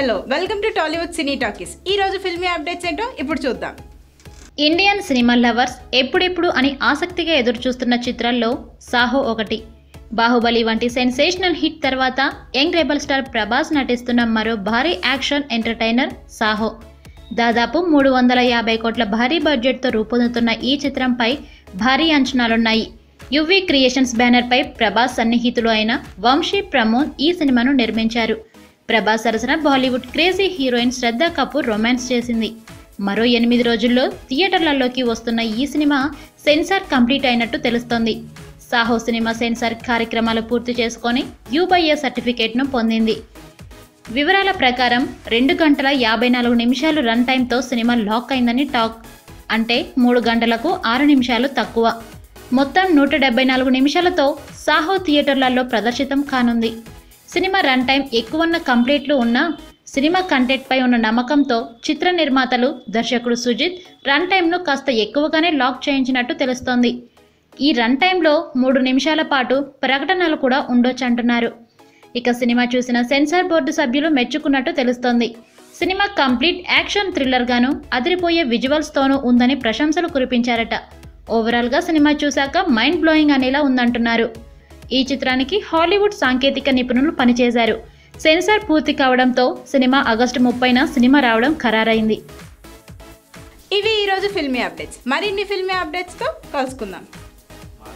hello welcome to Tollywood cine talkies ఈ రోజు filmy updates ఏంటో ఇప్పుడు చూద్దాం ఇండియన్ సినిమా లవర్స్ ఎప్పుడెప్పుడు అని ఆసక్తిగా ఎదురుచూస్తున్న చిత్రాల్లో సాహో ఒకటి బాహుబలి వంటి సెన్సేషనల్ హిట్ తర్వాత యంగ్ రెబల్ స్టార్ ప్రభాస్ నటిస్తున్న మరో భారీ యాక్షన్ ఎంటర్టైనర్ సాహో దాదాపు మూడు వందల యాభై కోట్ల భారీ బడ్జెట్తో రూపొందుతున్న ఈ చిత్రంపై భారీ అంచనాలున్నాయి యువి క్రియేషన్స్ బ్యానర్పై ప్రభాస్ సన్నిహితులు అయిన వంశీ ప్రమోద్ ఈ సినిమాను నిర్మించారు ప్రభాస్ సరసన Bollywood crazy heroine Shraddha Kapoor romance చేసింది మరో ఎనిమిది రోజుల్లో థియేటర్లలోకి వస్తున్న ఈ సినిమా సెన్సార్ కంప్లీట్ అయినట్టు తెలుస్తోంది సాహో సినిమా సెన్సార్ కార్యక్రమాలు పూర్తి చేసుకొని యూబైఏ సర్టిఫికేట్ను పొందింది వివరాల ప్రకారం రెండు గంటల యాభై నాలుగు నిమిషాలు రన్ టైంతో సినిమా లాక్ అయిందని టాక్ అంటే మూడు గంటలకు ఆరు నిమిషాలు తక్కువ మొత్తం నూట డెబ్బై నాలుగు నిమిషాలతో సాహో థియేటర్లలో ప్రదర్శితం కానుంది సినిమా రన్ టైం ఎక్కువన్న కంప్లీట్లు ఉన్న సినిమా కంటెంట్పై ఉన్న నమ్మకంతో చిత్ర నిర్మాతలు దర్శకుడు సుజిత్ రన్ టైంను కాస్త ఎక్కువగానే లాక్ చేయించినట్టు తెలుస్తోంది ఈ రన్ టైంలో మూడు నిమిషాల పాటు ప్రకటనలు కూడా ఉండొచ్చంటున్నారు ఇక సినిమా చూసిన సెన్సార్ బోర్డు సభ్యులు మెచ్చుకున్నట్టు తెలుస్తోంది సినిమా కంప్లీట్ యాక్షన్ థ్రిల్లర్ గాను అదిరిపోయే విజువల్స్ తోనూ ఉందని ప్రశంసలు కురిపించారట ఓవరాల్ గా సినిమా చూశాక మైండ్ బ్లోయింగ్ అనేలా ఉందంటున్నారు ఈ చిత్రానికి హాలీవుడ్ సాంకేతిక నిపుణులు పనిచేశారు సెన్సార్ పూర్తి కావడంతో సినిమా ఆగస్టు ముప్పైన సినిమా రావడం ఖరారైంది ఇవి ఈ రోజు ఫిల్మీ అప్డేట్స్ మరిన్ని ఫిల్మీ అప్డేట్స్తో కలుసుకుందాం